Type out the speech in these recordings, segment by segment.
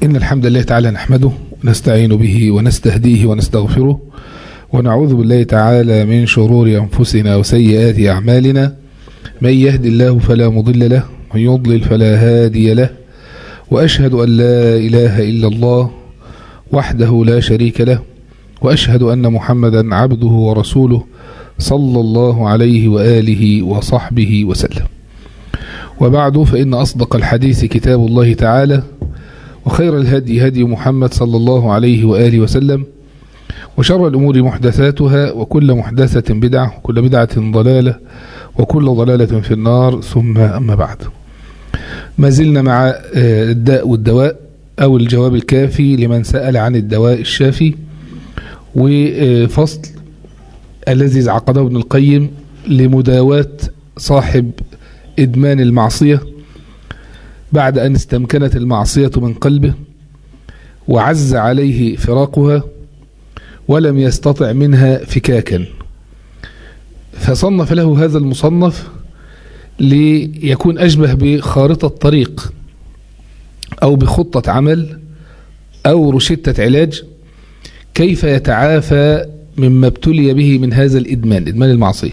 إن الحمد لله تعالى نحمده ونستعين به ونستهديه ونستغفره ونعوذ بالله تعالى من شرور أنفسنا وسيئات أعمالنا من يهد الله فلا مضل له ومن يضلل فلا هادي له وأشهد أن لا إله إلا الله وحده لا شريك له وأشهد أن محمدا عبده ورسوله صلى الله عليه وآله وصحبه وسلم وبعد فإن أصدق الحديث كتاب الله تعالى وخير الهدي هدي محمد صلى الله عليه وآله وسلم وشر الأمور محدثاتها وكل محدثة بدعة وكل بدعة ضلالة وكل ضلالة في النار ثم أما بعد ما زلنا مع الداء والدواء أو الجواب الكافي لمن سأل عن الدواء الشافي وفصل الذي عقده ابن القيم لمداواة صاحب إدمان المعصية بعد أن استمكنت المعصية من قلبه وعز عليه فراقها ولم يستطع منها فكاكا فصنف له هذا المصنف ليكون أشبه بخارطة طريق أو بخطة عمل أو رشدة علاج كيف يتعافى مما ابتلي به من هذا الإدمان إدمان المعصية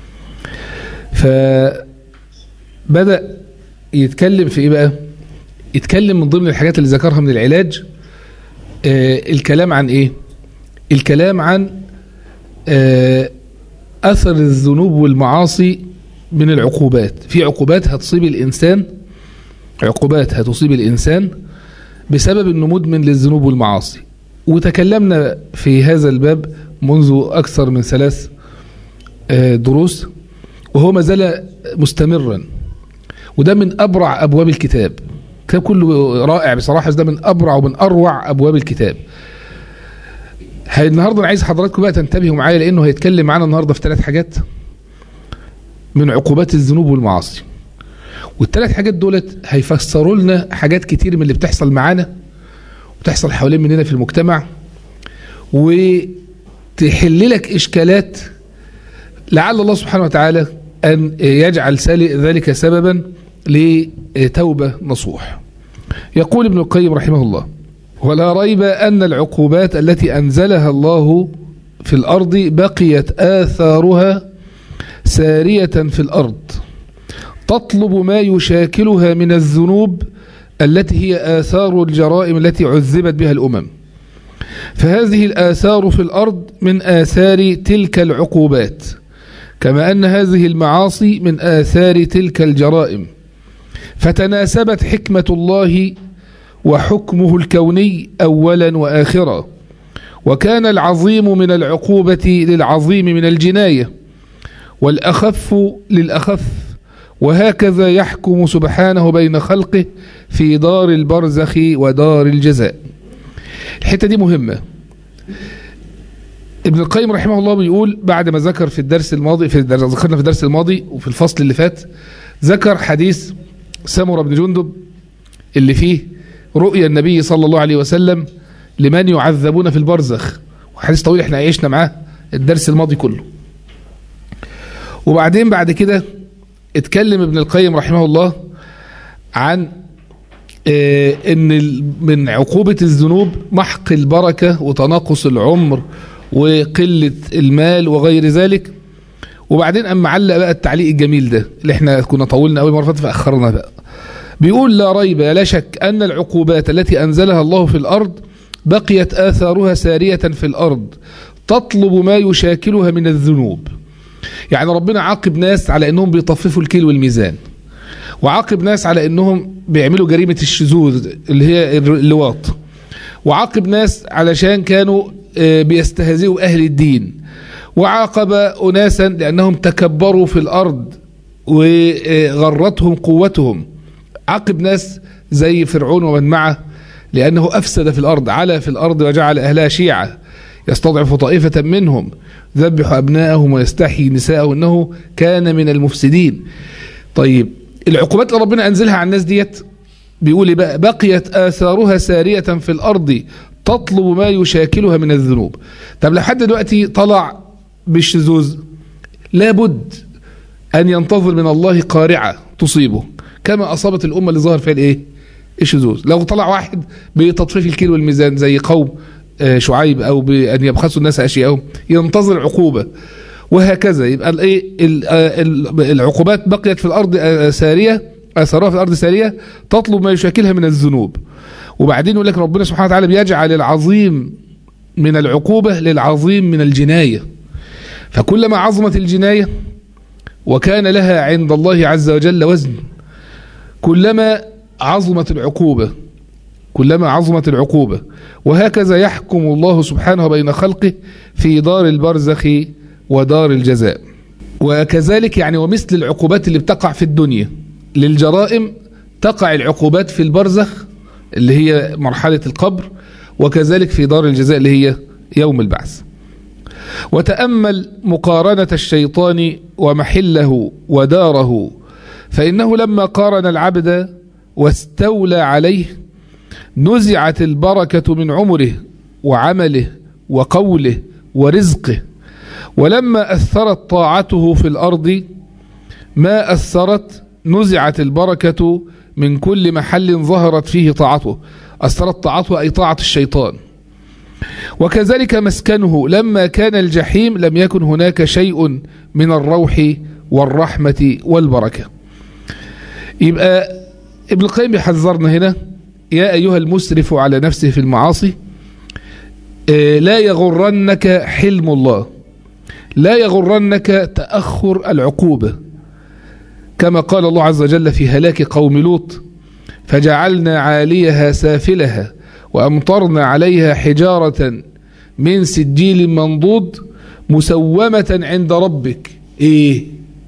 فبدأ يتكلم في إيه بقى يتكلم من ضمن الحاجات اللي ذكرها من العلاج آه الكلام عن إيه الكلام عن آه أثر الذنوب والمعاصي من العقوبات في عقوبات هتصيب الإنسان عقوبات هتصيب الإنسان بسبب أنه مدمن للذنوب والمعاصي وتكلمنا في هذا الباب منذ أكثر من ثلاث دروس وهو ما زال مستمرا وده من أبرع أبواب الكتاب كتاب كله رائع بصراحة ده من أبرع ومن أروع أبواب الكتاب النهاردة أنا عايز حضراتكم بقى تنتبهوا معايا لأنه هيتكلم معانا النهاردة في ثلاث حاجات من عقوبات الذنوب والمعاصي والثلاث حاجات دولت هيفسروا لنا حاجات كتير من اللي بتحصل معانا وتحصل حوالين مننا في المجتمع وتحل لك إشكالات لعل الله سبحانه وتعالى أن يجعل ذلك سببا لتوبة نصوح يقول ابن القيم رحمه الله ولا ريب أن العقوبات التي أنزلها الله في الأرض بقيت آثارها سارية في الأرض تطلب ما يشاكلها من الذنوب التي هي آثار الجرائم التي عذبت بها الأمم فهذه الآثار في الأرض من آثار تلك العقوبات كما أن هذه المعاصي من آثار تلك الجرائم فتناسبت حكمة الله وحكمه الكوني أولا وآخرا وكان العظيم من العقوبة للعظيم من الجناية والأخف للأخف وهكذا يحكم سبحانه بين خلقه في دار البرزخ ودار الجزاء الحتة دي مهمة ابن القيم رحمه الله بيقول بعد ما ذكر في الدرس الماضي في الدرس ذكرنا في الدرس الماضي وفي الفصل اللي فات ذكر حديث سمرة بن جندب اللي فيه رؤيا النبي صلى الله عليه وسلم لمن يعذبون في البرزخ وحديث طويل احنا عيشنا معاه الدرس الماضي كله وبعدين بعد كده اتكلم ابن القيم رحمه الله عن اه ان من عقوبة الذنوب محق البركة وتناقص العمر وقلة المال وغير ذلك وبعدين أما علق بقى التعليق الجميل ده اللي احنا كنا طولنا أول مرة فاتت فأخرنا بقى بيقول لا ريب لا شك أن العقوبات التي أنزلها الله في الأرض بقيت آثارها سارية في الأرض تطلب ما يشاكلها من الذنوب يعني ربنا عاقب ناس على أنهم بيطففوا الكيل والميزان وعاقب ناس على أنهم بيعملوا جريمة الشذوذ اللي هي اللواط وعاقب ناس علشان كانوا بيستهزئوا أهل الدين وعاقب أناسا لأنهم تكبروا في الأرض وغرتهم قوتهم عاقب ناس زي فرعون ومن معه لأنه أفسد في الأرض على في الأرض وجعل أهلها شيعة يستضعف طائفة منهم ذبح أبناءهم ويستحيي نساءهم إنه كان من المفسدين طيب العقوبات اللي ربنا أنزلها على الناس ديت بيقول بقى بقيت آثارها سارية في الأرض تطلب ما يشاكلها من الذنوب طب لحد دلوقتي طلع بالشذوذ لابد أن ينتظر من الله قارعة تصيبه كما أصابت الأمة اللي ظهر فيها الإيه الشذوذ لو طلع واحد بتطفيف الكيل والميزان زي قوم آه، شعيب او بان يبخسوا الناس اشياءهم ينتظر عقوبه وهكذا يبقى الايه ال- آه، ال- العقوبات بقيت في الارض آه، ساريه اثرها في الارض ساريه تطلب ما يشاكلها من الذنوب وبعدين يقول لك ربنا سبحانه وتعالى بيجعل العظيم من العقوبه للعظيم من الجنايه فكلما عظمت الجنايه وكان لها عند الله عز وجل وزن كلما عظمت العقوبة كلما عظمت العقوبة وهكذا يحكم الله سبحانه بين خلقه في دار البرزخ ودار الجزاء وكذلك يعني ومثل العقوبات اللي بتقع في الدنيا للجرائم تقع العقوبات في البرزخ اللي هي مرحلة القبر وكذلك في دار الجزاء اللي هي يوم البعث وتأمل مقارنة الشيطان ومحله وداره فإنه لما قارن العبد واستولى عليه نزعت البركة من عمره وعمله وقوله ورزقه ولما أثرت طاعته في الأرض ما أثرت نزعت البركة من كل محل ظهرت فيه طاعته أثرت طاعته أي طاعة الشيطان وكذلك مسكنه لما كان الجحيم لم يكن هناك شيء من الروح والرحمة والبركة يبقى ابن القيم يحذرنا هنا يا أيها المسرف على نفسه في المعاصي آه، لا يغرنك حلم الله لا يغرنك تأخر العقوبة كما قال الله عز وجل في هلاك قوم لوط فجعلنا عاليها سافلها وأمطرنا عليها حجارة من سجيل منضود مسومة عند ربك إيه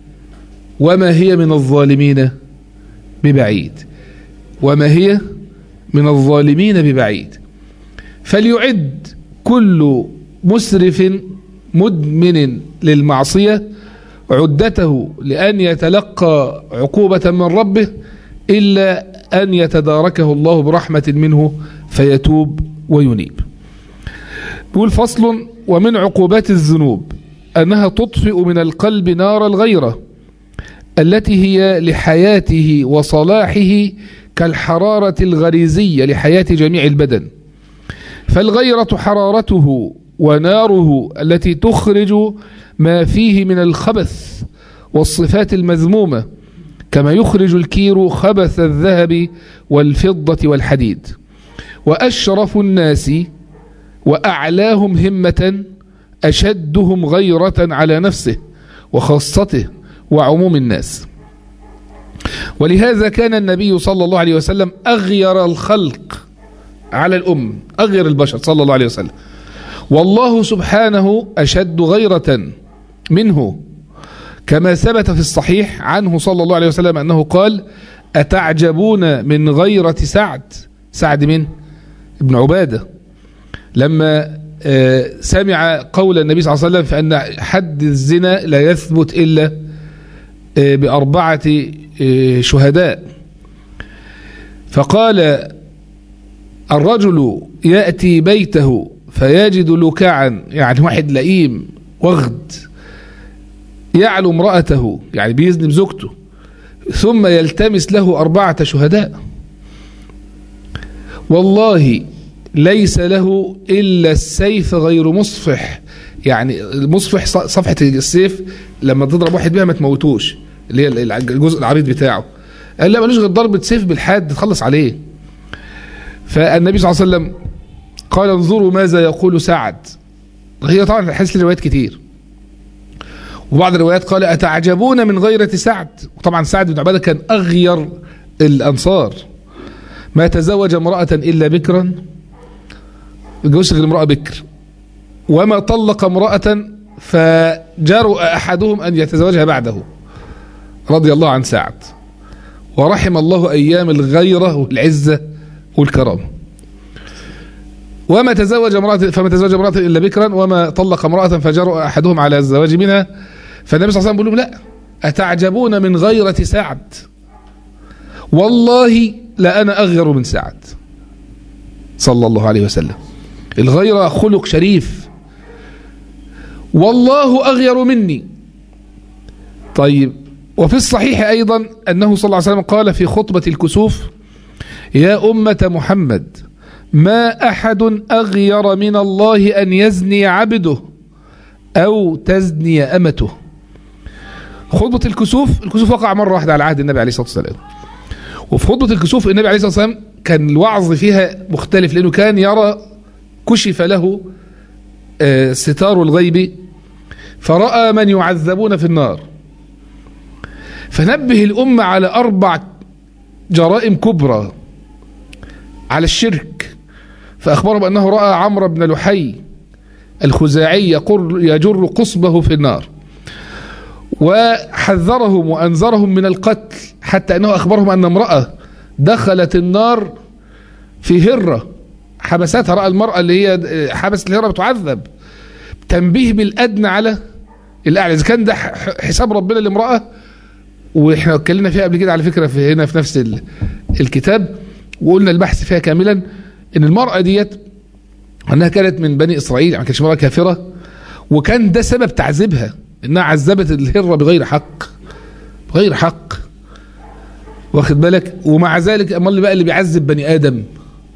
وما هي من الظالمين ببعيد وما هي من الظالمين ببعيد فليعد كل مسرف مدمن للمعصية عدته لأن يتلقى عقوبة من ربه إلا أن يتداركه الله برحمة منه فيتوب وينيب بيقول فصل ومن عقوبات الذنوب أنها تطفئ من القلب نار الغيرة التي هي لحياته وصلاحه كالحرارة الغريزية لحياة جميع البدن فالغيرة حرارته وناره التي تخرج ما فيه من الخبث والصفات المذمومة كما يخرج الكير خبث الذهب والفضة والحديد وأشرف الناس وأعلاهم همة أشدهم غيرة على نفسه وخاصته وعموم الناس ولهذا كان النبي صلى الله عليه وسلم أغير الخلق على الأم أغير البشر صلى الله عليه وسلم والله سبحانه أشد غيرة منه كما ثبت في الصحيح عنه صلى الله عليه وسلم أنه قال أتعجبون من غيرة سعد سعد من ابن عبادة لما آه، سمع قول النبي صلى الله عليه وسلم فأن حد الزنا لا يثبت إلا آه، بأربعة آه، شهداء فقال الرجل يأتي بيته فيجد لكاعا يعني واحد لئيم وغد يعلو امرأته يعني بيزني بزوجته ثم يلتمس له أربعة شهداء والله ليس له إلا السيف غير مصفح يعني المصفح ص- صفحة السيف لما تضرب واحد بيها ما تموتوش اللي هي الع- الجزء العريض بتاعه قال لا ملوش غير ضربة سيف بالحاد تخلص عليه فالنبي صلى الله عليه وسلم قال انظروا ماذا يقول سعد هي طبعا الحديث له روايات كتير وبعض الروايات قال أتعجبون من غيرة سعد وطبعا سعد بن عبادة كان أغير الأنصار ما تزوج امرأة إلا بكرا ما تجوزش غير امرأة بكر وما طلق امرأة فجرؤ أحدهم أن يتزوجها بعده رضي الله عن سعد ورحم الله أيام الغيرة والعزة والكرامة وما تزوج امرأة فما تزوج امرأة إلا بكرا وما طلق امرأة فجرؤ أحدهم على الزواج منها فالنبي صلى الله عليه وسلم بيقول لهم لا أتعجبون من غيرة سعد والله لأنا أغير من سعد صلى الله عليه وسلم الغيرة خلق شريف والله أغير مني طيب وفي الصحيح أيضا أنه صلى الله عليه وسلم قال في خطبة الكسوف يا أمة محمد ما أحد أغير من الله أن يزني عبده أو تزني أمته خطبة الكسوف الكسوف وقع مرة واحدة على عهد النبي عليه الصلاة والسلام وفي خطبة الكسوف النبي عليه الصلاة والسلام كان الوعظ فيها مختلف لأنه كان يرى كشف له آه، ستار الغيب فرأى من يعذبون في النار فنبه الأمة على أربع جرائم كبرى على الشرك فأخبرهم أنه رأى عمرو بن لحي الخزاعي يقر يجر قصبه في النار وحذرهم وأنذرهم من القتل حتى أنه أخبرهم أن امرأة دخلت النار في هرة حبستها رأى المرأة اللي هي حبست الهرة بتعذب تنبيه بالأدنى على الأعلى إذا كان ده ح- حساب ربنا لامرأة واحنا اتكلمنا فيها قبل كده على فكرة في هنا في نفس ال- الكتاب وقلنا البحث فيها كاملا ان المرأة ديت انها كانت من بني اسرائيل ما كانتش امرأة كافرة وكان ده سبب تعذيبها انها عذبت الهرة بغير حق بغير حق واخد بالك ومع ذلك امال بقى اللي بيعذب بني ادم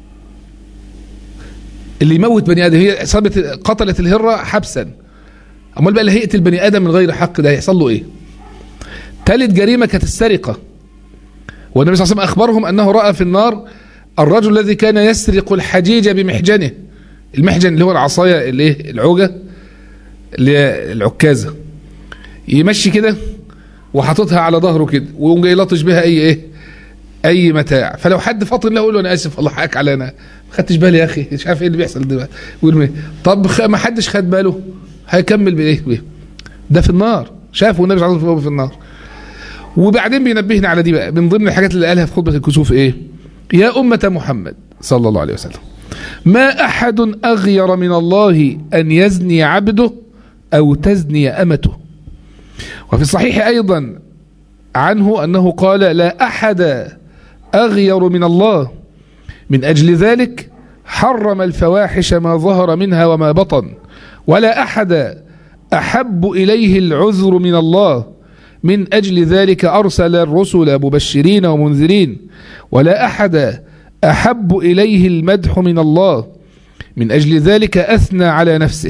اللي يموت بني ادم هي اصابت قتلت الهرة حبسا امال بقى اللي هيقتل بني ادم من غير حق ده هيحصل له ايه ثالث جريمة كانت السرقة والنبي صلى الله عليه وسلم أخبرهم أنه رأى في النار الرجل الذي كان يسرق الحجيج بمحجنه المحجن اللي هو العصاية اللي إيه؟ العوجة اللي هي العكازة يمشي كده وحاططها على ظهره كده ويقوم جاي لطش بها أي إيه أي متاع فلو حد فاطن له يقول له أنا آسف الله حقك علينا ما خدتش بالي يا أخي مش عارف إيه اللي بيحصل دلوقتي يقول له طب خ- ما حدش خد باله هيكمل بإيه بإيه؟ ده في النار شافوا النبي صلى الله عليه وسلم في النار وبعدين بينبهنا على دي بقى من ضمن الحاجات اللي قالها في خطبة الكسوف ايه يا أمة محمد صلى الله عليه وسلم ما أحد أغير من الله أن يزني عبده أو تزني أمته وفي الصحيح أيضا عنه أنه قال لا أحد أغير من الله من أجل ذلك حرم الفواحش ما ظهر منها وما بطن ولا أحد أحب إليه العذر من الله من أجل ذلك أرسل الرسل مبشرين ومنذرين ولا أحد أحب إليه المدح من الله من أجل ذلك أثنى على نفسه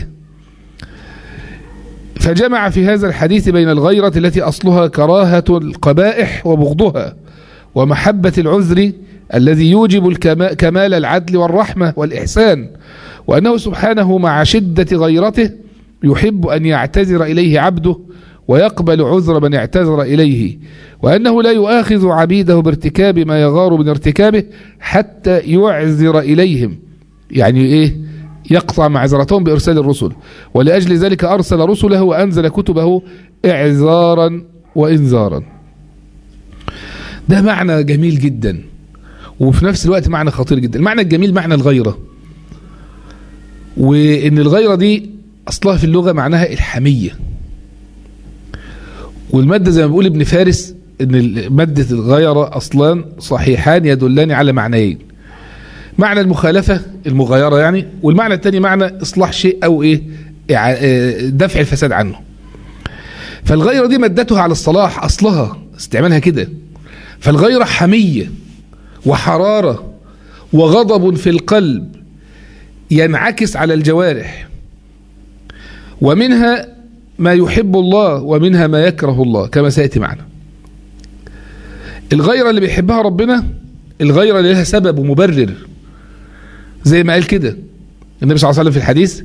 فجمع في هذا الحديث بين الغيرة التي أصلها كراهة القبائح وبغضها ومحبة العذر الذي يوجب الكما- كمال العدل والرحمة والإحسان وأنه سبحانه مع شدة غيرته يحب أن يعتذر إليه عبده ويقبل عذر من اعتذر إليه وأنه لا يؤاخذ عبيده بارتكاب ما يغار من ارتكابه حتى يعذر إليهم يعني إيه يقطع معذرتهم بإرسال الرسل ولأجل ذلك أرسل رسله وأنزل كتبه إعذارا وإنذارا ده معنى جميل جدا وفي نفس الوقت معنى خطير جدا المعنى الجميل معنى الغيرة وإن الغيرة دي أصلها في اللغة معناها الحمية والمادة زي ما بيقول ابن فارس ان ال- مادة الغيرة اصلا صحيحان يدلان على معنيين معنى المخالفة المغايرة يعني والمعنى الثاني معنى اصلاح شيء او ايه إع- آه، دفع الفساد عنه فالغيرة دي مادتها على الصلاح اصلها استعمالها كده فالغيرة حمية وحرارة وغضب في القلب ينعكس على الجوارح ومنها ما يحب الله ومنها ما يكره الله كما سيأتي معنا الغيرة اللي بيحبها ربنا الغيرة اللي لها سبب ومبرر زي ما قال كده النبي صلى الله عليه وسلم في الحديث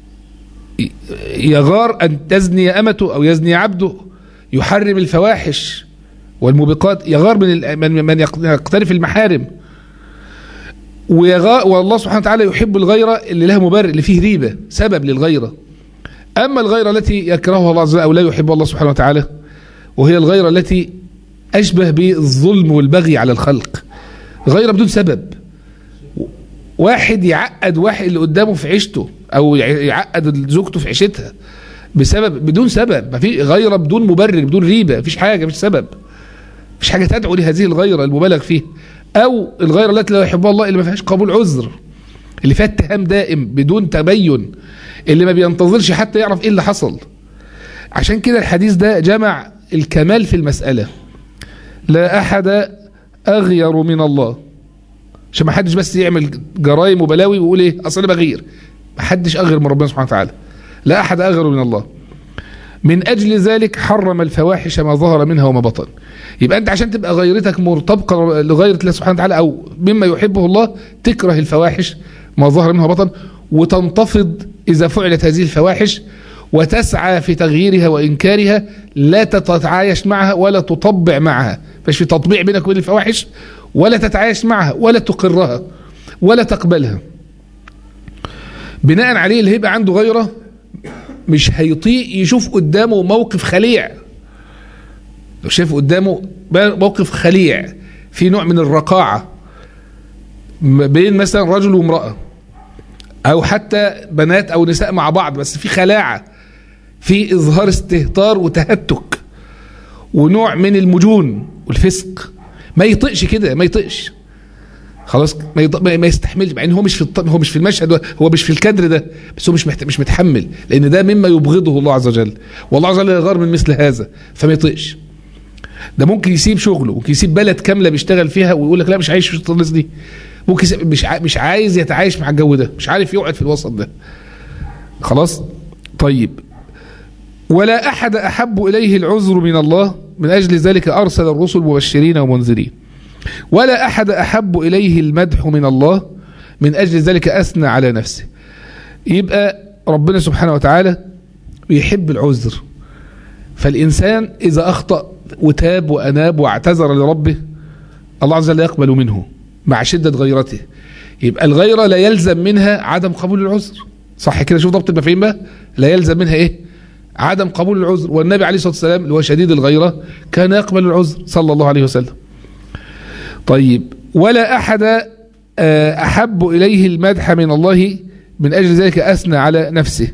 يغار أن تزني أمته أو يزني عبده يحرم الفواحش والموبقات يغار من ال- من من يقترف المحارم ويغار والله سبحانه وتعالى يحب الغيرة اللي لها مبرر اللي فيه ريبة سبب للغيرة أما الغيرة التي يكرهها الله عز وجل أو لا يحبها الله سبحانه وتعالى وهي الغيرة التي أشبه بالظلم والبغي على الخلق غيرة بدون سبب واحد يعقد واحد اللي قدامه في عيشته أو يع- يعقد زوجته في عيشتها بسبب بدون سبب ما في غيرة بدون مبرر بدون ريبة مفيش حاجة مفيش سبب مفيش حاجة تدعو لهذه الغيرة المبالغ فيها أو الغيرة التي لا يحبها الله اللي ما فيهاش قبول عذر اللي فيها اتهام دائم بدون تبين اللي ما بينتظرش حتى يعرف ايه اللي حصل عشان كده الحديث ده جمع الكمال في المسألة لا أحد أغير من الله عشان ما حدش بس يعمل جرائم وبلاوي ويقول ايه اصل انا بغير ما حدش اغير من ربنا سبحانه وتعالى لا احد اغير من الله من اجل ذلك حرم الفواحش ما ظهر منها وما بطن يبقى انت عشان تبقى غيرتك مرتبطه لغيره الله سبحانه وتعالى او مما يحبه الله تكره الفواحش ما ظهر منها وبطن وتنتفض اذا فعلت هذه الفواحش وتسعى في تغييرها وانكارها لا تتعايش معها ولا تطبع معها فش في تطبيع بينك وبين الفواحش ولا تتعايش معها ولا تقرها ولا تقبلها بناء عليه اللي هيبقى عنده غيره مش هيطيق يشوف قدامه موقف خليع لو شايف قدامه موقف خليع في نوع من الرقاعة بين مثلا رجل وامرأة او حتى بنات او نساء مع بعض بس في خلاعة في اظهار استهتار وتهتك ونوع من المجون والفسق ما يطقش كده ما يطقش خلاص ما, يط... ما يستحملش مع ان هو مش في الط... هو مش في المشهد هو مش في الكادر ده بس هو مش محت... مش متحمل لان ده مما يبغضه الله عز وجل والله عز وجل يغار من مثل هذا فما يطقش ده ممكن يسيب شغله ممكن يسيب بلد كامله بيشتغل فيها ويقول لك لا مش عايش في الناس دي ممكن يسيب... مش ع... مش عايز يتعايش مع الجو ده مش عارف يقعد في الوسط ده خلاص طيب ولا احد احب اليه العذر من الله من اجل ذلك ارسل الرسل مبشرين ومنذرين ولا أحد أحب إليه المدح من الله من أجل ذلك أثنى على نفسه يبقى ربنا سبحانه وتعالى بيحب العذر فالإنسان إذا أخطأ وتاب وأناب واعتذر لربه الله عز وجل يقبل منه مع شدة غيرته يبقى الغيرة لا يلزم منها عدم قبول العذر صح كده شوف ضبط المفاهيم بقى لا يلزم منها ايه عدم قبول العذر والنبي عليه الصلاة والسلام اللي هو شديد الغيرة كان يقبل العذر صلى الله عليه وسلم طيب ولا أحد أحب إليه المدح من الله من أجل ذلك أثنى على نفسه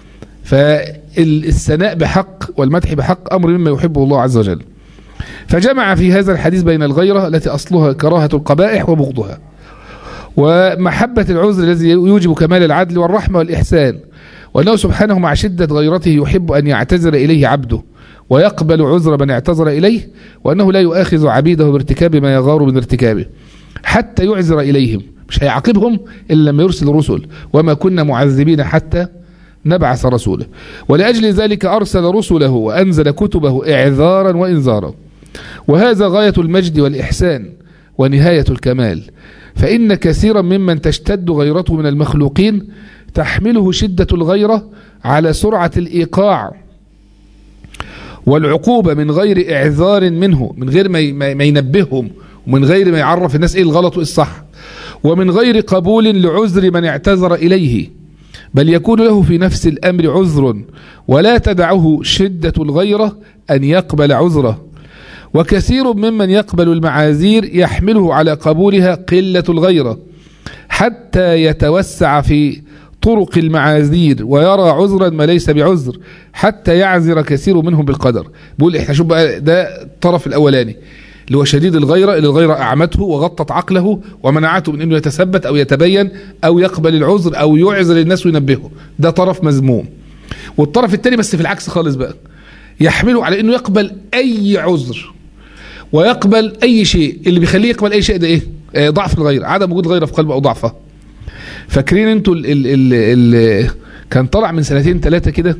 فالثناء بحق والمدح بحق أمر مما يحبه الله عز وجل فجمع في هذا الحديث بين الغيرة التي أصلها كراهة القبائح وبغضها ومحبة العذر الذي يوجب كمال العدل والرحمة والإحسان وأنه سبحانه مع شدة غيرته يحب أن يعتذر إليه عبده ويقبل عذر من اعتذر إليه وأنه لا يؤاخذ عبيده بارتكاب ما يغار من ارتكابه حتى يعذر إليهم مش هيعاقبهم إلا لما يرسل الرسل وما كنا معذبين حتى نبعث رسوله ولأجل ذلك أرسل رسله وأنزل كتبه إعذارا وإنذارا وهذا غاية المجد والإحسان ونهاية الكمال فإن كثيرا ممن تشتد غيرته من المخلوقين تحمله شدة الغيرة على سرعة الإيقاع والعقوبة من غير إعذار منه من غير ما ينبههم ومن غير ما يعرف الناس إيه الغلط وإيه الصح ومن غير قبول لعذر من اعتذر إليه بل يكون له في نفس الأمر عذر ولا تدعه شدة الغيرة أن يقبل عذره وكثير ممن يقبل المعاذير يحمله على قبولها قلة الغيرة حتى يتوسع في طرق المعاذير ويرى عذرا ما ليس بعذر حتى يعذر كثير منهم بالقدر بيقول احنا شوف بقى ده الطرف الاولاني اللي هو شديد الغيرة اللي الغيرة أعمته وغطت عقله ومنعته من أنه يتثبت أو يتبين أو يقبل العذر أو يعذر الناس وينبهه ده طرف مذموم والطرف الثاني بس في العكس خالص بقى يحمله على أنه يقبل أي عذر ويقبل أي شيء اللي بيخليه يقبل أي شيء ده إيه آه ضعف الغيرة عدم وجود غيرة في قلبه أو ضعفه فاكرين انتوا ال ال ال ال كان طلع من سنتين ثلاثة كده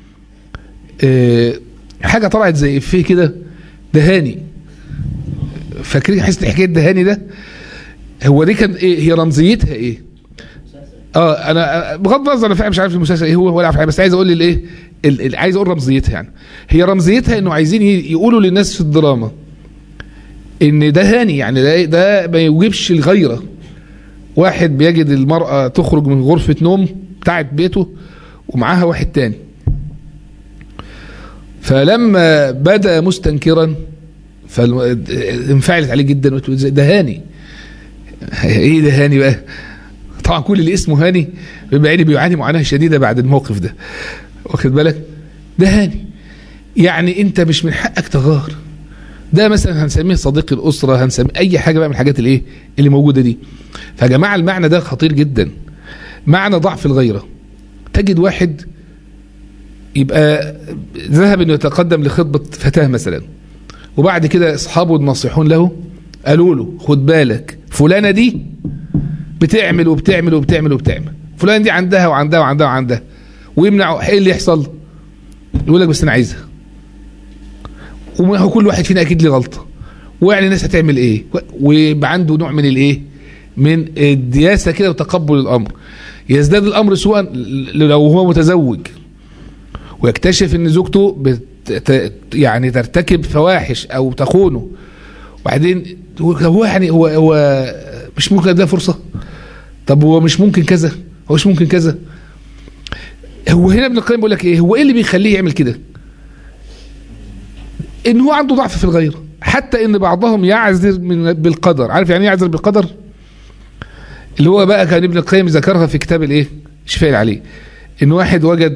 اه حاجة طلعت زي افيه كده دهاني فاكرين حس حكاية دهاني ده هو دي كان ايه هي رمزيتها ايه اه انا بغض النظر انا مش عارف المسلسل ايه هو ولا عارف بس عايز اقول الايه عايز اقول رمزيتها يعني هي رمزيتها انه عايزين يقولوا للناس في الدراما ان ده هاني يعني ده ده ما يوجبش الغيره واحد بيجد المرأة تخرج من غرفة نوم بتاعت بيته ومعاها واحد تاني فلما بدأ مستنكرا فانفعلت عليه جدا ده هاني ايه ده هاني بقى طبعا كل اللي اسمه هاني بيبقى يعني بيعاني معاناة شديدة بعد الموقف ده واخد بالك ده هاني يعني انت مش من حقك تغار ده مثلا هنسميه صديق الأسرة هنسميه أي حاجة بقى من الحاجات الايه اللي موجودة دي فيا جماعة المعنى ده خطير جدا معنى ضعف الغيرة تجد واحد يبقى ذهب انه يتقدم لخطبة فتاة مثلا وبعد كده اصحابه الناصحون له قالوا له خد بالك فلانة دي بتعمل وبتعمل وبتعمل وبتعمل فلان دي عندها وعندها وعندها وعندها ويمنع ايه اللي يحصل يقول لك بس انا عايزها وهو كل واحد فينا اكيد ليه غلطه ويعني الناس هتعمل ايه ويبقى عنده نوع من الايه من الدياسه كده وتقبل الامر يزداد الامر سوءا لو هو متزوج ويكتشف ان زوجته بت يعني ترتكب فواحش او تخونه وبعدين هو يعني هو هو مش ممكن ده فرصه طب هو مش ممكن كذا هو مش ممكن كذا هو هنا ابن القيم بيقول لك ايه هو ايه اللي بيخليه يعمل كده ان هو عنده ضعف في الغير حتى ان بعضهم يعذر من بالقدر عارف يعني ايه يعذر بالقدر اللي هو بقى كان ابن القيم ذكرها في كتاب الايه شفاء عليه ان واحد وجد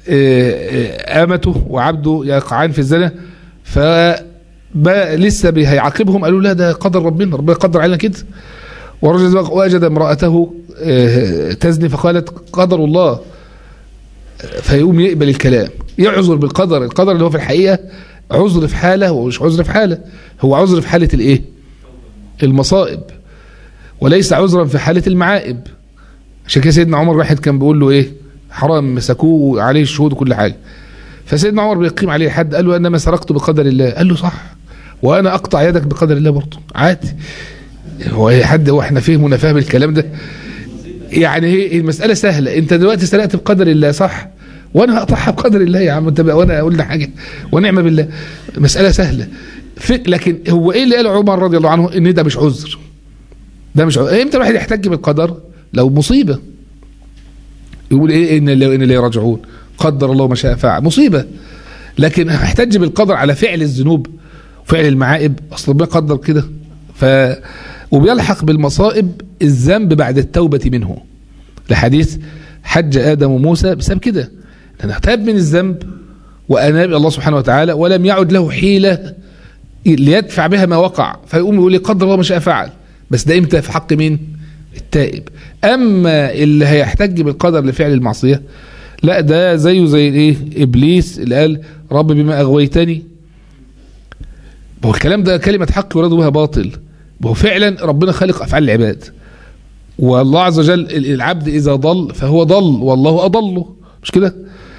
امته وعبده يقعان في الزنا ف لسه هيعاقبهم قالوا لا ده قدر ربنا ربنا قدر علينا كده ورجل وجد امرأته تزني فقالت قدر الله فيقوم يقبل الكلام يعذر بالقدر القدر اللي هو في الحقيقة عذر في حالة ومش عذر في حالة هو عذر في حالة الايه المصائب وليس عذرا في حالة المعائب عشان كده سيدنا عمر واحد كان بيقول له ايه حرام مسكوه عليه الشهود وكل حاجة فسيدنا عمر بيقيم عليه حد قال له انما سرقت بقدر الله قال له صح وانا اقطع يدك بقدر الله برضه عادي هو حد هو احنا فهمنا فاهم الكلام ده يعني هي المسألة سهلة انت دلوقتي سرقت بقدر الله صح وانا هقطعها بقدر الله يا عم انت بقى وانا اقول حاجة ونعم بالله مسألة سهلة لكن هو ايه اللي قال عمر رضي الله عنه ان ده مش عذر ده مش عذر امتى الواحد يحتج بالقدر لو مصيبة يقول ايه ان اللي ان اللي يرجعون قدر الله ما شاء فعل مصيبة لكن احتج بالقدر على فعل الذنوب فعل المعائب اصل ربنا قدر كده ف وبيلحق بالمصائب الذنب بعد التوبة منه لحديث حج آدم وموسى بسبب كده لأنه تاب من الذنب وأناب الله سبحانه وتعالى ولم يعد له حيلة ليدفع بها ما وقع فيقوم يقول لي قدر الله ما شاء فعل بس ده امتى في حق مين التائب أما اللي هيحتج بالقدر لفعل المعصية لا ده زيه زي الايه ابليس اللي قال رب بما اغويتني هو الكلام ده كلمة حق يراد بها باطل هو فعلا ربنا خالق افعال العباد والله عز وجل العبد اذا ضل فهو ضل والله اضله مش كده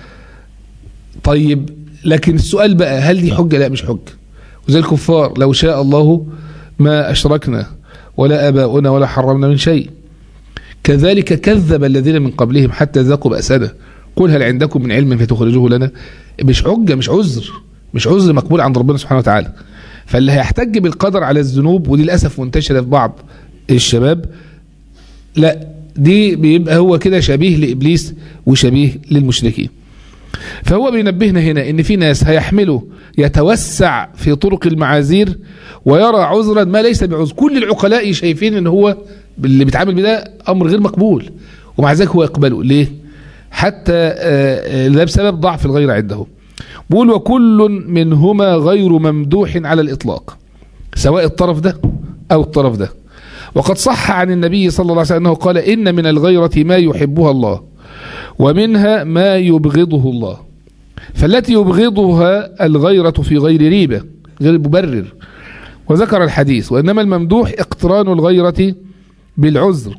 طيب لكن السؤال بقى هل دي حجة لا مش حجة وزي الكفار لو شاء الله ما اشركنا ولا اباؤنا ولا حرمنا من شيء كذلك كذب الذين من قبلهم حتى ذاقوا بأسنا قل هل عندكم من علم فتخرجوه لنا مش حجة مش عذر مش عذر مقبول عند ربنا سبحانه وتعالى فاللي هيحتج بالقدر على الذنوب ودي للأسف منتشرة في بعض الشباب لا دي بيبقى هو كده شبيه لإبليس وشبيه للمشركين فهو بينبهنا هنا ان في ناس هيحملوا يتوسع في طرق المعاذير ويرى عذرا ما ليس بعذر كل العقلاء شايفين ان هو اللي بيتعامل بده امر غير مقبول ومع ذلك هو يقبله ليه حتى ده بسبب ضعف الغير عنده بيقول وكل منهما غير ممدوح على الإطلاق سواء الطرف ده أو الطرف ده وقد صح عن النبي صلى الله عليه وسلم أنه قال إن من الغيرة ما يحبها الله ومنها ما يبغضه الله فالتي يبغضها الغيرة في غير ريبة غير مبرر وذكر الحديث وإنما الممدوح اقتران الغيرة بالعذر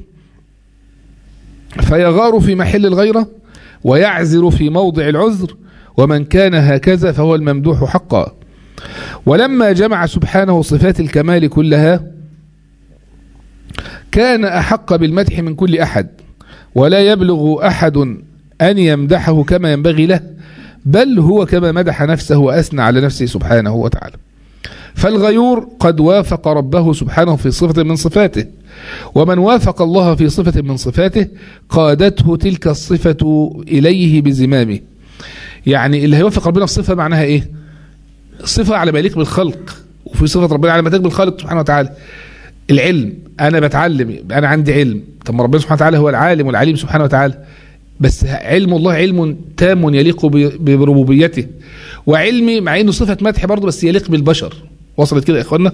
فيغار في محل الغيرة ويعزر في موضع العذر ومن كان هكذا فهو الممدوح حقا ولما جمع سبحانه صفات الكمال كلها كان أحق بالمدح من كل أحد ولا يبلغ أحد أن يمدحه كما ينبغي له بل هو كما مدح نفسه وأثنى على نفسه سبحانه وتعالى فالغيور قد وافق ربه سبحانه في صفة من صفاته ومن وافق الله في صفة من صفاته قادته تلك الصفة إليه بزمامه يعني اللي هيوافق ربنا في صفة معناها إيه صفة على ما يليق بالخلق وفي صفة ربنا على ما يليق بالخالق سبحانه وتعالى العلم أنا بتعلم أنا عندي علم طب ما ربنا سبحانه وتعالى هو العالم والعليم سبحانه وتعالى بس علم الله علم تام يليق بربوبيته وعلمي مع انه صفة مدح برضه بس يليق بالبشر وصلت كده يا اخوانا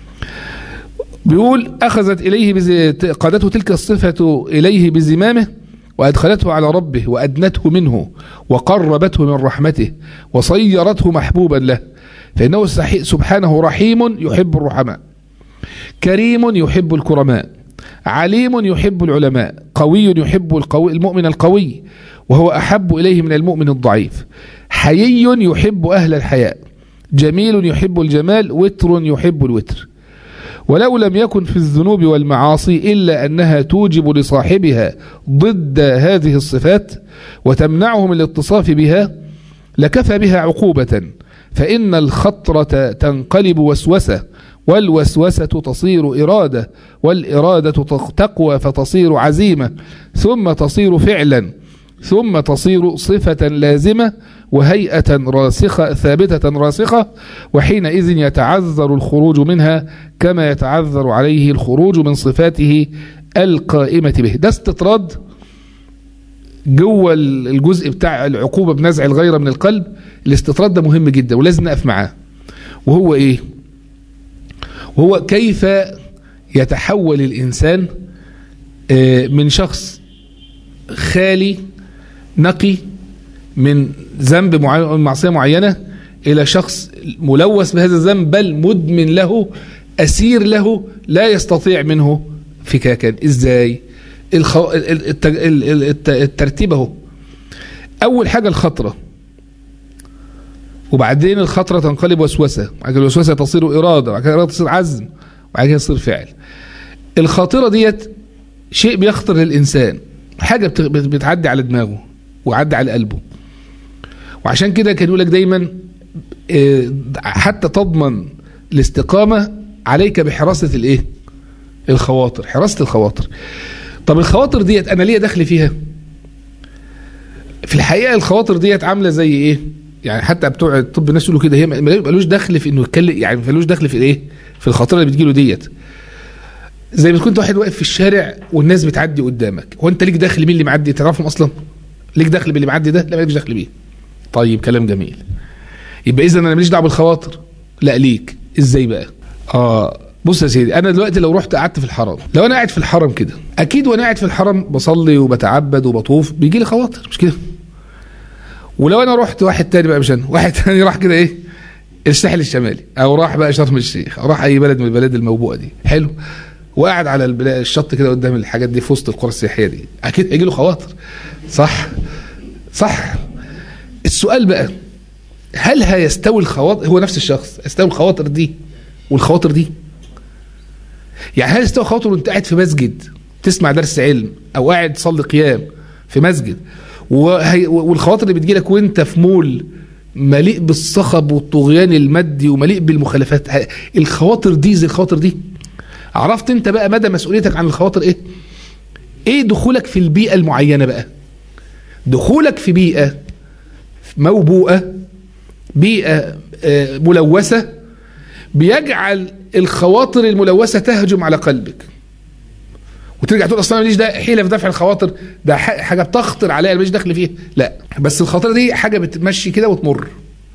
بيقول اخذت اليه بز... قادته تلك الصفة اليه بزمامه وادخلته على ربه وادنته منه وقربته من رحمته وصيرته محبوبا له فانه سبحانه رحيم يحب الرحماء كريم يحب الكرماء عليم يحب العلماء قوي يحب القوي المؤمن القوي وهو أحب إليه من المؤمن الضعيف حيي يحب أهل الحياء جميل يحب الجمال وتر يحب الوتر ولو لم يكن في الذنوب والمعاصي إلا أنها توجب لصاحبها ضد هذه الصفات وتمنعه من الاتصاف بها لكفى بها عقوبة فإن الخطرة تنقلب وسوسة والوسوسة تصير إرادة والإرادة تقوى فتصير عزيمة ثم تصير فعلا ثم تصير صفة لازمة وهيئة راسخة ثابتة راسخة وحينئذ يتعذر الخروج منها كما يتعذر عليه الخروج من صفاته القائمة به ده استطراد جوه الجزء بتاع العقوبة بنزع الغيرة من القلب الاستطراد ده مهم جدا ولازم نقف معاه وهو ايه وهو كيف يتحول الإنسان من شخص خالي نقي من ذنب معين أو معصية معينة إلى شخص ملوث بهذا الذنب بل مدمن له أسير له لا يستطيع منه فكاكا إزاي الخو... الترتيب اهو أول حاجة الخطرة وبعدين الخطرة تنقلب وسوسة وبعد كده الوسوسة تصير إرادة وبعد كده الإرادة تصير عزم وبعد كده تصير فعل الخاطرة ديت شيء بيخطر للإنسان حاجة بتعدي على دماغه وعدي على قلبه وعشان كده كان يقول لك دايما حتى تضمن الاستقامة عليك بحراسة الايه الخواطر حراسة الخواطر طب الخواطر ديت انا ليه دخل فيها في الحقيقة الخواطر ديت عاملة زي ايه يعني حتى بتوع الطب الناس يقولوا كده هي ملوش دخل في انه يتكلم يعني ملوش دخل في الايه في الخاطره اللي بتجيله ديت زي ما كنت واحد واقف في الشارع والناس بتعدي قدامك هو انت ليك دخل مين اللي معدي تعرفهم اصلا ليك دخل باللي معدي ده لا مالكش دخل بيه طيب كلام جميل يبقى اذا انا ماليش دعوه بالخواطر لا ليك ازاي بقى اه بص يا سيدي انا دلوقتي لو رحت قعدت في الحرم لو انا قاعد في الحرم كده اكيد وانا قاعد في الحرم بصلي وبتعبد وبطوف بيجي لي خواطر مش كده ولو انا رحت واحد تاني بقى مش انا واحد تاني راح كده ايه الساحل الشمالي او راح بقى شرم الشيخ او راح اي بلد من البلاد الموبوءه دي حلو وقاعد على الشط كده قدام الحاجات دي في وسط القرى السياحيه دي اكيد هيجي له خواطر صح صح السؤال بقى هل هيستوي الخواطر هو نفس الشخص يستوي الخواطر دي والخواطر دي يعني هل يستوي خواطر وانت قاعد في مسجد تسمع درس علم او قاعد تصلي قيام في مسجد وهي والخواطر اللي بتجيلك وانت في مول مليء بالصخب والطغيان المادي ومليء بالمخالفات الخواطر دي زي الخواطر دي عرفت انت بقى مدى مسؤوليتك عن الخواطر ايه ايه دخولك في البيئة المعينة بقى دخولك في بيئة موبوءة بيئة ملوثة بيجعل الخواطر الملوثة تهجم على قلبك وترجع تقول اصلا ماليش ده حيله في دفع الخواطر ده حاجه بتخطر عليا ماليش دخل فيها لا بس الخاطر دي حاجه بتمشي كده وتمر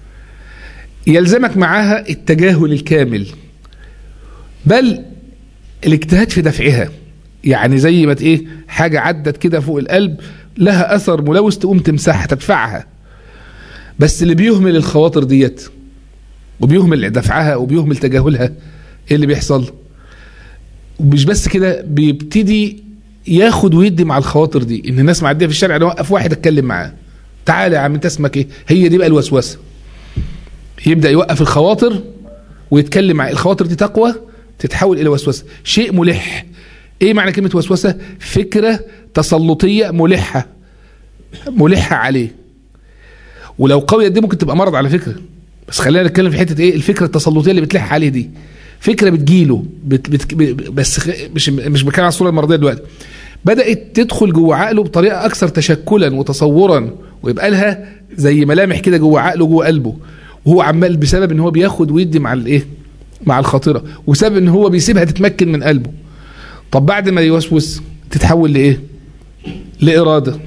يلزمك معاها التجاهل الكامل بل الاجتهاد في دفعها يعني زي ما ايه حاجه عدت كده فوق القلب لها اثر ملوث تقوم تمسحها تدفعها بس اللي بيهمل الخواطر ديت وبيهمل دفعها وبيهمل تجاهلها ايه اللي بيحصل ومش بس كده بيبتدي ياخد ويدي مع الخواطر دي ان الناس معديه في الشارع انا اوقف واحد اتكلم معاه تعالى يا عم انت اسمك ايه هي دي بقى الوسوسه يبدا يوقف الخواطر ويتكلم مع الخواطر دي تقوى تتحول الى وسوسه شيء ملح ايه معنى كلمه وسوسه فكره تسلطيه ملحه ملحه عليه ولو قويه دي ممكن تبقى مرض على فكره بس خلينا نتكلم في حته ايه الفكره التسلطيه اللي بتلح عليه دي فكره بتجيله بت بت بس مش مش بتكلم على الصوره المرضيه دلوقتي بدات تدخل جوه عقله بطريقه اكثر تشكلا وتصورا ويبقى لها زي ملامح كده جوه عقله جوه قلبه وهو عمال بسبب ان هو بياخد ويدي مع الايه مع الخاطره وسبب ان هو بيسيبها تتمكن من قلبه طب بعد ما يوسوس تتحول لايه لاراده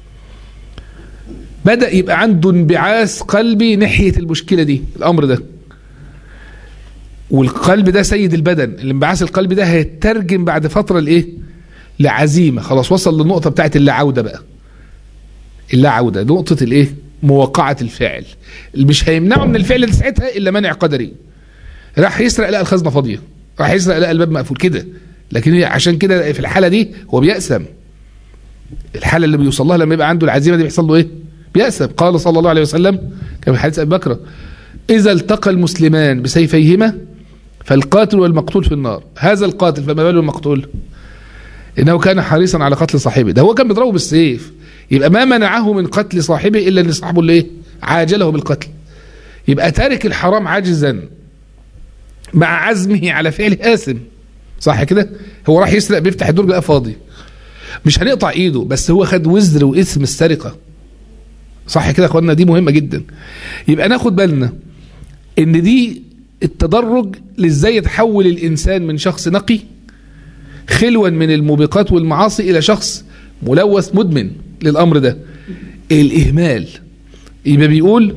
بدا يبقى عنده انبعاث قلبي ناحيه المشكله دي الامر ده والقلب ده سيد البدن الانبعاث القلبي ده هيترجم بعد فتره لايه لعزيمه خلاص وصل للنقطه بتاعت اللا عوده بقى اللا عوده نقطه الايه مواقعه الفعل اللي مش هيمنعه من الفعل ساعتها الا منع قدري راح يسرق لقى الخزنه فاضيه راح يسرق لقى الباب مقفول كده لكن هي عشان كده في الحاله دي هو بيأسم الحاله اللي بيوصل لها لما يبقى عنده العزيمه دي بيحصل له ايه بيأسم قال صلى الله عليه وسلم كما في حديث ابي بكر اذا التقى المسلمان بسيفيهما فالقاتل والمقتول في النار هذا القاتل فما باله المقتول انه كان حريصا على قتل صاحبه ده هو كان بيضربه بالسيف يبقى ما منعه من قتل صاحبه الا ان صاحبه اللي ايه عاجله بالقتل يبقى تارك الحرام عاجزا مع عزمه على فعل آثم صح كده هو راح يسرق بيفتح الدرج لقى فاضي مش هنقطع ايده بس هو خد وزر واثم السرقه صح كده يا اخوانا دي مهمه جدا يبقى ناخد بالنا ان دي التدرج لازاي يتحول الانسان من شخص نقي خلوا من الموبقات والمعاصي الى شخص ملوث مدمن للامر ده الاهمال يبقى بيقول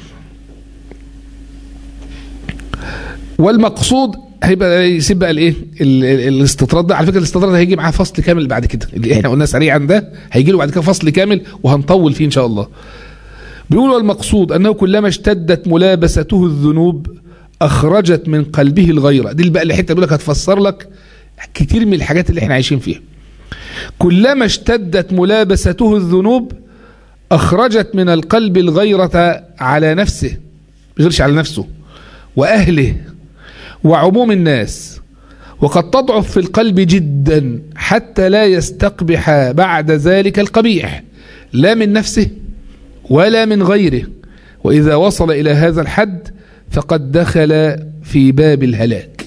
والمقصود هيبقى يسيب بقى الايه ال- ال- الاستطراد ده على فكره الاستطراد ده هيجي معاه فصل كامل بعد كده اللي احنا قلنا سريعا ده هيجي له بعد كده فصل كامل وهنطول فيه ان شاء الله بيقول والمقصود انه كلما اشتدت ملابسته الذنوب اخرجت من قلبه الغيره دي بقى الحته بيقول لك هتفسر لك كتير من الحاجات اللي احنا عايشين فيها كلما اشتدت ملابسته الذنوب اخرجت من القلب الغيره على نفسه بيغيرش على نفسه واهله وعموم الناس وقد تضعف في القلب جدا حتى لا يستقبح بعد ذلك القبيح لا من نفسه ولا من غيره وإذا وصل إلى هذا الحد فقد دخل في باب الهلاك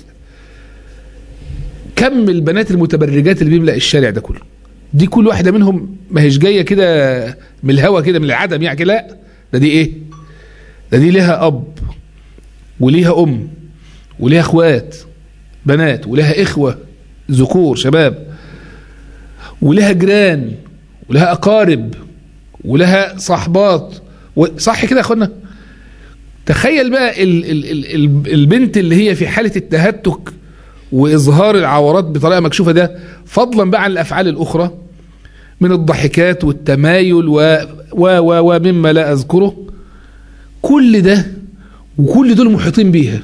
كم البنات المتبرجات اللي بيملأ الشارع ده كله دي كل واحدة منهم ما هيش جاية كده من الهوا كده من العدم يعني كده، لا ده دي ايه ده دي لها أب وليها أم وليها اخوات بنات ولها اخوة ذكور شباب ولها جيران ولها اقارب ولها صاحبات و- صح كده يا اخوانا تخيل بقى ال ال ال ال البنت اللي هي في حالة التهتك واظهار العورات بطريقة مكشوفة ده فضلا بقى عن الافعال الاخرى من الضحكات والتمايل و و و ومما لا اذكره كل ده وكل دول محيطين بيها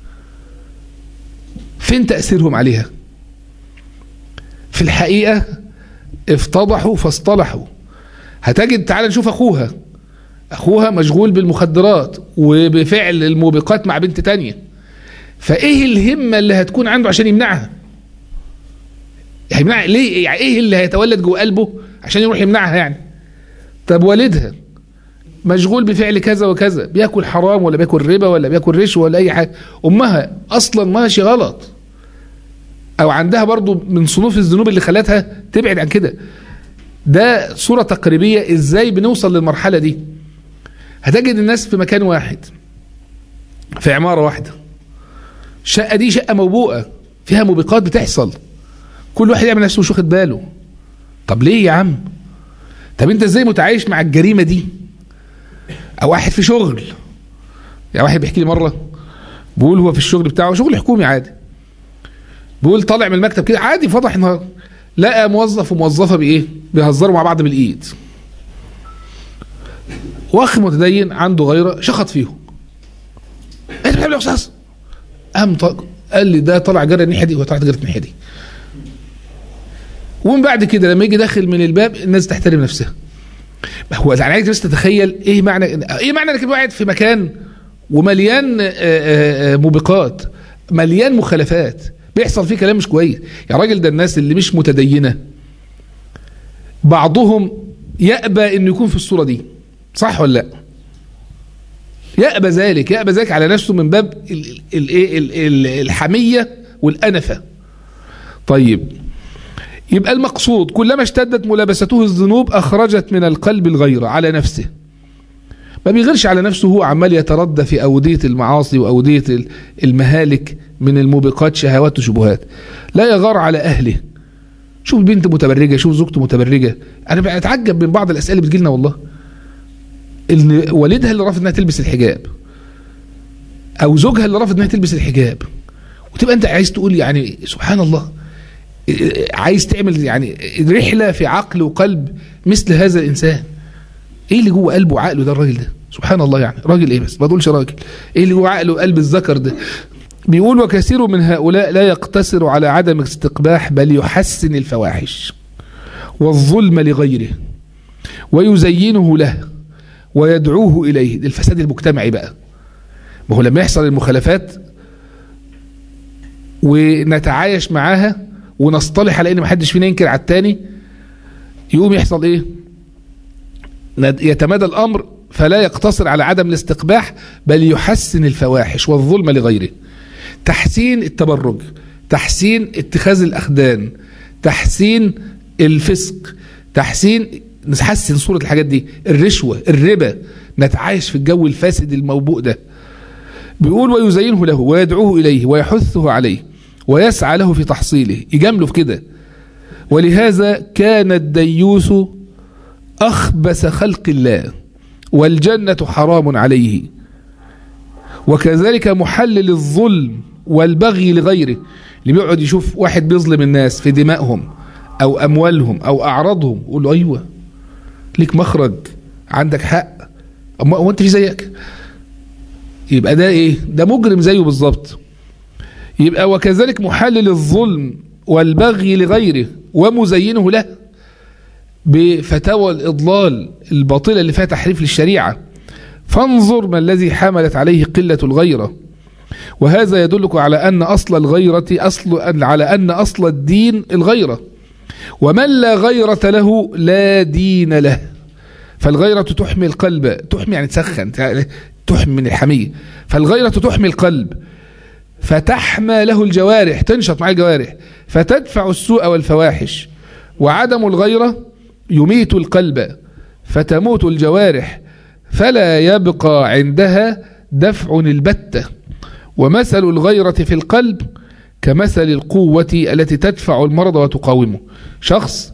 فين تأثيرهم عليها في الحقيقة افتضحوا فاصطلحوا هتجد تعال نشوف أخوها أخوها مشغول بالمخدرات وبفعل الموبقات مع بنت تانية فإيه الهمة اللي هتكون عنده عشان يمنعها هيمنعها ليه يعني إيه اللي هيتولد جوه قلبه عشان يروح يمنعها يعني طب والدها مشغول بفعل كذا وكذا بياكل حرام ولا بياكل ربا ولا بياكل رشوه ولا اي حاجه امها اصلا ماشي غلط او عندها برضو من صنوف الذنوب اللي خلتها تبعد عن كده ده صورة تقريبية ازاي بنوصل للمرحلة دي هتجد الناس في مكان واحد في عمارة واحدة الشقة دي شقة موبوءة فيها موبقات بتحصل كل واحد يعمل نفسه مش واخد باله طب ليه يا عم طب انت ازاي متعايش مع الجريمة دي او واحد في شغل يعني واحد بيحكي لي مره بيقول هو في الشغل بتاعه شغل حكومي عادي بيقول طالع من المكتب كده عادي فضح النهار لقى موظف وموظفه بايه بيهزروا مع بعض بالايد واخ متدين عنده غيره شخط فيهم انت بتعمل ايه يا استاذ قام طلق قال لي ده طلع جرى الناحيه دي وطلعت جرت الناحيه دي ومن بعد كده لما يجي داخل من الباب الناس تحترم نفسها هو انا عايز بس تتخيل ايه معنى ايه معنى انك قاعد في مكان ومليان آه، آه، آه، موبقات مليان مخالفات بيحصل فيه كلام مش كويس يا راجل ده الناس اللي مش متدينه بعضهم يأبى انه يكون في الصوره دي صح ولا لا يأبى ذلك يأبى ذلك على نفسه من باب ال- ال- ال- ال- ال- الحميه والانفه طيب يبقى المقصود كلما اشتدت ملابسته الذنوب أخرجت من القلب الغيرة على نفسه ما بيغيرش على نفسه هو عمال يتردى في أودية المعاصي وأودية ال- المهالك من الموبقات شهوات وشبهات لا يغار على أهله شوف البنت متبرجة شوف زوجته متبرجة أنا بتعجب من بعض الأسئلة اللي بتجيلنا والله إن والدها اللي رافض إنها تلبس الحجاب أو زوجها اللي رافض إنها تلبس الحجاب وتبقى أنت عايز تقول يعني سبحان الله عايز تعمل يعني رحلة في عقل وقلب مثل هذا الإنسان إيه اللي جوه قلبه وعقله ده الراجل ده سبحان الله يعني راجل إيه بس ما تقولش راجل إيه اللي جوه عقله وقلب الذكر ده بيقول وكثير من هؤلاء لا يقتصر على عدم استقباح بل يحسن الفواحش والظلم لغيره ويزينه له ويدعوه إليه ده الفساد المجتمعي بقى ما هو لما يحصل المخالفات ونتعايش معاها ونصطلح على ان محدش فينا ينكر على التاني يقوم يحصل ايه ند- يتمادى الامر فلا يقتصر على عدم الاستقباح بل يحسن الفواحش والظلم لغيره تحسين التبرج تحسين اتخاذ الاخدان تحسين الفسق تحسين نحسن صورة الحاجات دي الرشوة الربا نتعايش في الجو الفاسد الموبوء ده بيقول ويزينه له ويدعوه إليه ويحثه عليه ويسعى له في تحصيله يجامله في كده ولهذا كان الديوث أخبث خلق الله والجنة حرام عليه وكذلك محلل الظلم والبغي لغيره اللي بيقعد يشوف واحد بيظلم الناس في دمائهم أو أموالهم أو أعراضهم يقول له أيوة ليك مخرج عندك حق أما هو أنت في زيك يبقى ده إيه ده مجرم زيه بالظبط يبقى وكذلك محلل الظلم والبغي لغيره ومزينه له بفتاوى الإضلال الباطلة اللي فيها تحريف للشريعة فانظر ما الذي حملت عليه قلة الغيرة وهذا يدلك على أن أصل الغيرة أصل على أن أصل الدين الغيرة ومن لا غيرة له لا دين له فالغيرة تحمي القلب تحمي يعني تسخن تحمي من الحمية فالغيرة تحمي القلب فتحمى له الجوارح تنشط مع الجوارح فتدفع السوء والفواحش وعدم الغيرة يميت القلب فتموت الجوارح فلا يبقى عندها دفع البتة ومثل الغيرة في القلب كمثل القوة التي تدفع المرض وتقاومه شخص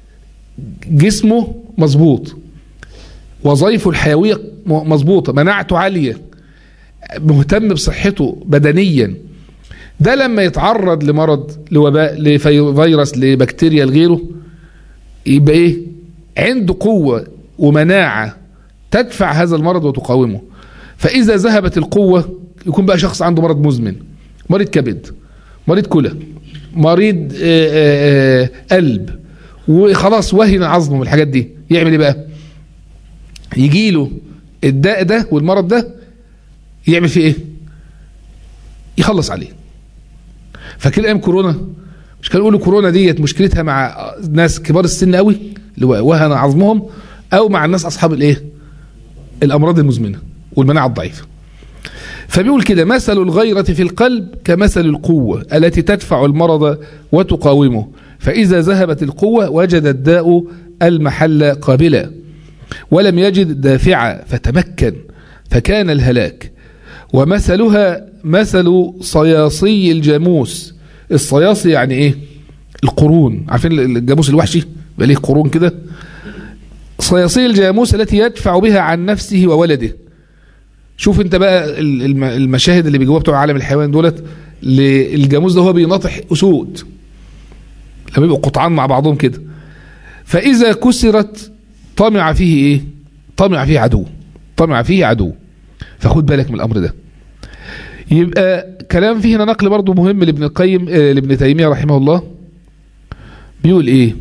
جسمه مظبوط وظيفه الحيوية مظبوطة مناعته عالية مهتم بصحته بدنيا ده لما يتعرض لمرض لوباء لفيروس لبكتيريا لغيره يبقى ايه عنده قوة ومناعة تدفع هذا المرض وتقاومه فإذا ذهبت القوة يكون بقى شخص عنده مرض مزمن مريض كبد مريض كلى مريض آآ آآ قلب وخلاص وهن عظمه من الحاجات دي يعمل ايه بقى يجي له الداء ده والمرض ده يعمل فيه ايه يخلص عليه فاكر ايام كورونا مش كانوا يقولوا كورونا ديت مشكلتها مع ناس كبار السن قوي اللي وهن عظمهم او مع الناس اصحاب الايه الامراض المزمنه والمناعه الضعيفه فبيقول كده مثل الغيرة في القلب كمثل القوة التي تدفع المرض وتقاومه فإذا ذهبت القوة وجد الداء المحل قابلا ولم يجد دافعا فتمكن فكان الهلاك ومثلها مثل صياصي الجاموس الصياصي يعني ايه القرون عارفين الجاموس الوحشي بقى ليه قرون كده صياصي الجاموس التي يدفع بها عن نفسه وولده شوف انت بقى المشاهد اللي بيجيبوها بتوع عالم الحيوان دولت الجاموس ده هو بيناطح اسود لما يبقوا قطعان مع بعضهم كده فاذا كسرت طمع فيه ايه طمع فيه عدو طمع فيه عدو فخد بالك من الامر ده يبقى كلام فيه هنا نقل برضه مهم لابن القيم اه لابن تيميه رحمه الله بيقول ايه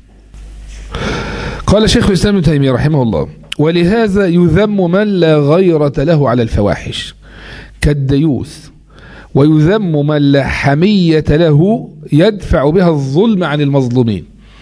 قال شيخ الاسلام ابن تيميه رحمه الله ولهذا يذم من لا غيرة له على الفواحش كالديوث ويذم من لا حمية له يدفع بها الظلم عن المظلومين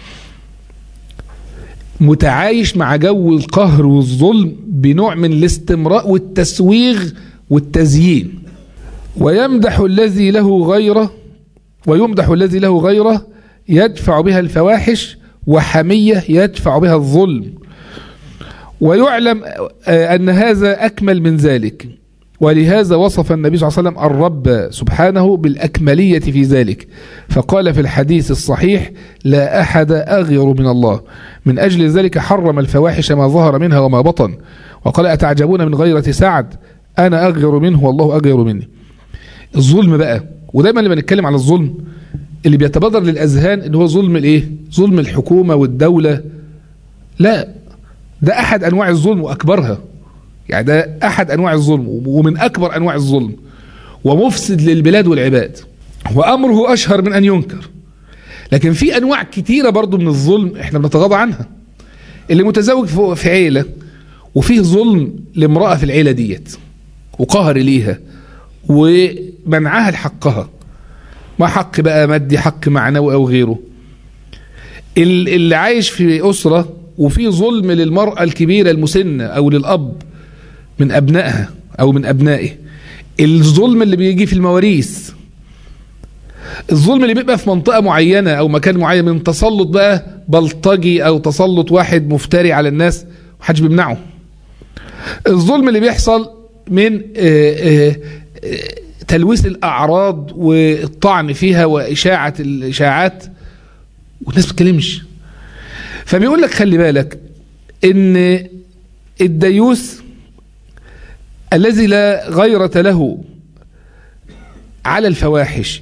متعايش مع جو القهر والظلم بنوع من الاستمراء والتسويغ والتزيين ويمدح الذي له غيره ويمدح الذي له غيره يدفع بها الفواحش وحمية يدفع بها الظلم ويعلم أن هذا أكمل من ذلك ولهذا وصف النبي صلى الله عليه وسلم الرب سبحانه بالأكملية في ذلك فقال في الحديث الصحيح لا أحد أغير من الله من أجل ذلك حرم الفواحش ما ظهر منها وما بطن وقال أتعجبون من غيرة سعد أنا أغير منه والله أغير مني الظلم بقى ودايما لما نتكلم على الظلم اللي بيتبادر للأذهان ان هو ظلم الايه ظلم الحكومة والدولة لا ده أحد أنواع الظلم وأكبرها يعني ده أحد أنواع الظلم ومن أكبر أنواع الظلم ومفسد للبلاد والعباد وأمره أشهر من أن ينكر لكن في أنواع كتيرة برضو من الظلم احنا بنتغاضى عنها اللي متزوج في عيلة وفيه ظلم لامرأة في العيلة ديت وقهر ليها ومنعها لحقها ما حق بقى مادي حق معنوي أو غيره اللي عايش في أسرة وفي ظلم للمرأة الكبيرة المسنة أو للأب من أبنائها أو من أبنائه الظلم اللي بيجي في المواريث الظلم اللي بيبقى في منطقة معينة أو مكان معين من تسلط بقى بلطجي أو تسلط واحد مفتري على الناس محدش بيمنعه الظلم اللي بيحصل من آآ آآ تلويث الأعراض والطعن فيها وإشاعة الإشاعات والناس بتكلمش فبيقول لك خلي بالك ان الديوث الذي لا غيرة له على الفواحش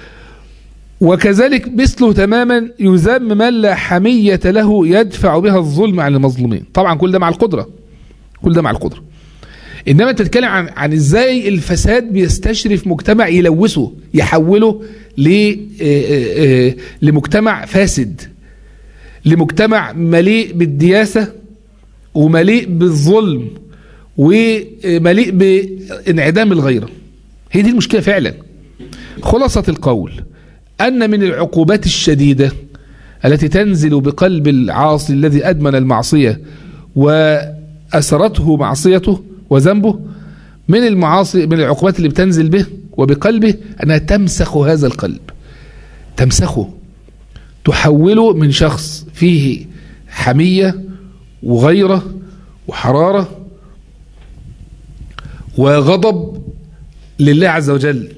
وكذلك مثله تماما يذم من لا حمية له يدفع بها الظلم عن المظلومين طبعا كل ده مع القدرة كل ده مع القدرة انما انت تتكلم عن عن ازاي الفساد بيستشرف مجتمع يلوثه يحوله لمجتمع فاسد لمجتمع مليء بالدياسة ومليء بالظلم ومليء بانعدام الغيرة هي دي المشكلة فعلا خلاصة القول أن من العقوبات الشديدة التي تنزل بقلب العاصي الذي أدمن المعصية وأسرته معصيته وذنبه من المعاصي من العقوبات اللي بتنزل به وبقلبه أنها تمسخ هذا القلب تمسخه تحوله من شخص فيه حمية وغيرة وحرارة وغضب لله عز وجل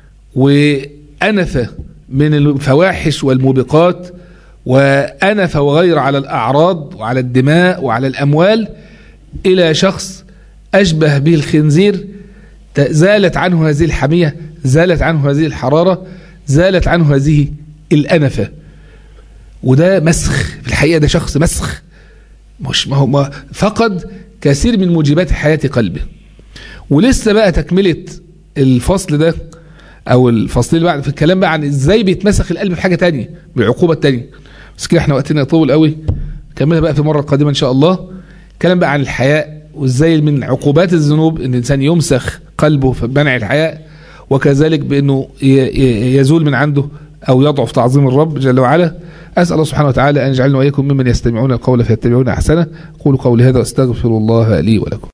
وأنف من الفواحش والموبقات وأنف وغير على الأعراض وعلى الدماء وعلى الأموال إلى شخص أشبه به الخنزير زالت عنه هذه الحمية زالت عنه هذه الحرارة زالت عنه هذه الأنفة وده مسخ في الحقيقة ده شخص مسخ مش ما هو ما فقد كثير من موجبات حياة قلبه ولسه بقى تكملة الفصل ده او الفصل اللي بعد في الكلام بقى عن ازاي بيتمسخ القلب في حاجة تانية بالعقوبة التانية بس كده احنا وقتنا يطول قوي نكملها بقى في المرة القادمة ان شاء الله كلام بقى عن الحياء وازاي من عقوبات الذنوب ان الانسان يمسخ قلبه في منع الحياء وكذلك بانه يزول من عنده او يضعف تعظيم الرب جل وعلا أسأل الله سبحانه وتعالى أن يجعلنا وإياكم ممن يستمعون القول فيتبعون أحسنه قولوا قولي هذا وأستغفر الله لي ولكم